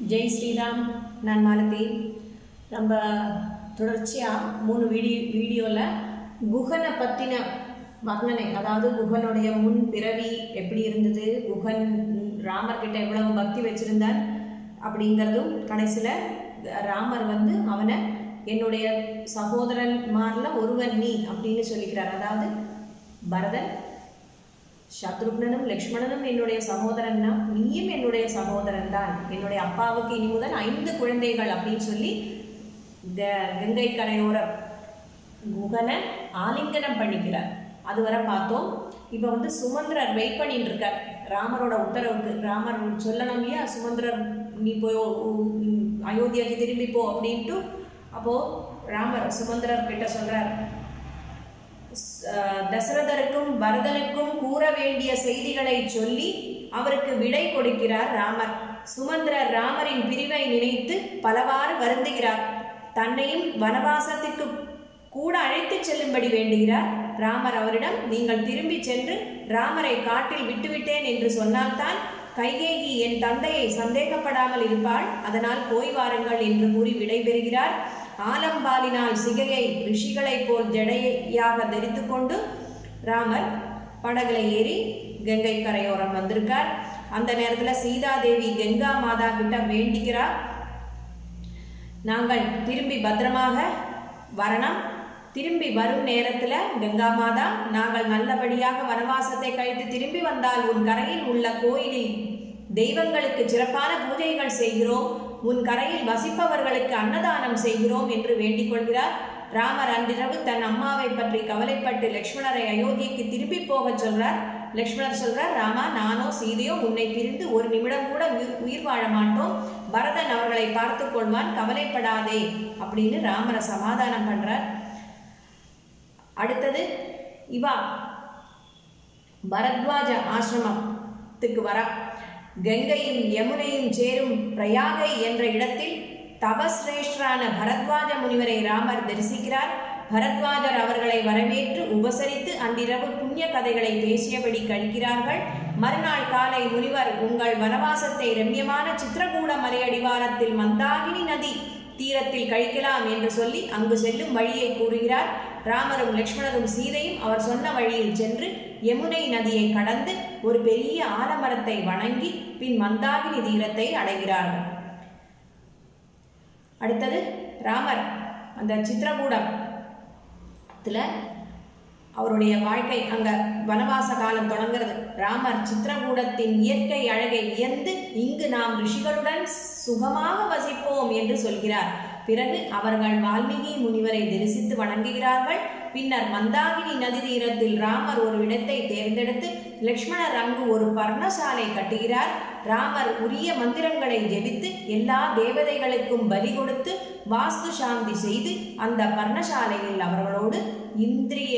ஜெய் ஸ்ரீராம் நான் மாலதி நம்ம தொடர்ச்சியாக மூணு வீடியோ வீடியோவில் குகனை பற்றின வர்ணனை அதாவது குகனுடைய முன் பிறவி எப்படி இருந்தது குகன் ராமர்கிட்ட எவ்வளவு பக்தி வச்சிருந்தார் அப்படிங்கிறதும் கடைசியில் ராமர் வந்து அவனை என்னுடைய சகோதரன் மாரில் ஒருவன் நீ அப்படின்னு சொல்லிக்கிறார் அதாவது பரதன் சத்ருக்னனும் லக்ஷ்மணனும் என்னுடைய சகோதரன் தான் நீயும் என்னுடைய சகோதரன் தான் என்னுடைய அப்பாவுக்கு இனி முதல் ஐந்து குழந்தைகள் அப்படின்னு சொல்லி க கங்கை கரையோர குகனை ஆலிங்கனம் பண்ணிக்கிறார் அதுவரை பார்த்தோம் இப்போ வந்து சுமந்திரர் வெயிட் பண்ணிட்டு இருக்கார் ராமரோட உத்தரவுக்கு ராமர் சொல்லணும் இல்லையா சுமந்திரர் நீ போய் அயோத்தியாக்கு திரும்பி போ அப்படின்ட்டு அப்போது ராமர் சுமந்திரர் கிட்ட சொல்கிறார் தசரதருக்கும் பரதனுக்கும் கூற வேண்டிய செய்திகளை சொல்லி அவருக்கு விடை கொடுக்கிறார் ராமர் சுமந்திரர் ராமரின் பிரிவை நினைத்து பலவாறு வருந்துகிறார் தன்னையும் வனவாசத்திற்கு கூட அழைத்து செல்லும்படி வேண்டுகிறார் ராமர் அவரிடம் நீங்கள் திரும்பி சென்று ராமரை காட்டில் விட்டுவிட்டேன் என்று சொன்னால்தான் கைகேகி என் தந்தையை சந்தேகப்படாமல் இருப்பாள் அதனால் போய் வாருங்கள் என்று கூறி விடைபெறுகிறார் ஆலம்பாலினால் சிகையை ரிஷிகளைப் போல் ஜடையாக தரித்து கொண்டு ராமர் படகுல ஏறி கங்கை கரையோரம் வந்திருக்கார் அந்த நேரத்தில் சீதாதேவி கங்கா மாதா கிட்ட வேண்டிக்கிறார் நாங்கள் திரும்பி பத்திரமாக வரணும் திரும்பி வரும் நேரத்தில் கங்கா மாதா நாங்கள் நல்லபடியாக வனவாசத்தை கழித்து திரும்பி வந்தால் உன் கரையில் உள்ள கோயிலில் தெய்வங்களுக்கு சிறப்பான பூஜைகள் செய்கிறோம் உன் கரையில் வசிப்பவர்களுக்கு அன்னதானம் செய்கிறோம் என்று வேண்டிக் கொள்கிறார் ராமர் அன்றிரவு தன் அம்மாவை பற்றி கவலைப்பட்டு லக்ஷ்மணரை அயோத்தியைக்கு திரும்பி போகச் சொல்றார் லக்ஷ்மணர் சொல்றார் ராமா நானோ சீதையோ உன்னை பிரிந்து ஒரு நிமிடம் கூட உயிர் வாழ மாட்டோம் பரதன் அவர்களை பார்த்து கொள்வான் கவலைப்படாதே அப்படின்னு ராமரை சமாதானம் பண்றார் அடுத்தது இவா பரத்வாஜ ஆசிரமத்துக்கு வரா கங்கையும் யமுனையும் சேரும் பிரயாகை என்ற இடத்தில் தபஸ்ரேஷ்டரான பரத்வாஜ முனிவரை ராமர் தரிசிக்கிறார் பரத்வாஜர் அவர்களை வரவேற்று உபசரித்து அன்றிரவு புண்ணிய கதைகளை பேசியபடி கழிக்கிறார்கள் மறுநாள் காலை முனிவர் உங்கள் வனவாசத்தை ரம்யமான சித்திரகூட மலையடிவாரத்தில் மந்தாகினி நதி தீரத்தில் கழிக்கலாம் என்று சொல்லி அங்கு செல்லும் வழியை கூறுகிறார் ராமரும் லக்ஷ்மணரும் சீதையும் அவர் சொன்ன வழியில் சென்று யமுனை நதியை கடந்து ஒரு பெரிய ஆலமரத்தை வணங்கி பின் மந்தாகினி தீரத்தை அடைகிறார்கள் அடுத்தது ராமர் அந்த சித்திரகூடத்தில் அவருடைய வாழ்க்கை அங்க வனவாச காலம் தொடங்கிறது ராமர் சித்திரகூடத்தின் இயற்கை அழகை வியந்து இங்கு நாம் ரிஷிகளுடன் சுகமாக வசிப்போம் என்று சொல்கிறார் பிறகு அவர்கள் வால்மீகி முனிவரை தரிசித்து வணங்குகிறார்கள் பின்னர் மந்தாகினி நதி தீரத்தில் ராமர் ஒரு இடத்தை தேர்ந்தெடுத்து லக்ஷ்மணர் அங்கு ஒரு பர்ணசாலை கட்டுகிறார் ராமர் உரிய மந்திரங்களை ஜெபித்து எல்லா தேவதைகளுக்கும் பலி கொடுத்து வாஸ்து சாந்தி செய்து அந்த பர்ணசாலையில் அவர்களோடு இந்திரிய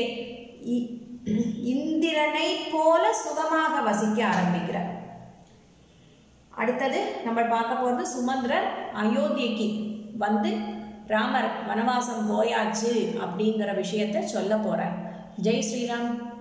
இந்திரனை போல சுகமாக வசிக்க ஆரம்பிக்கிறார் அடுத்தது நம்ம பார்க்க போகிறது சுமந்திரர் அயோத்தியக்கு வந்து ராமர் வனவாசம் போயாச்சு அப்படிங்கிற விஷயத்த சொல்ல போகிறார் ஜெய் ஸ்ரீராம்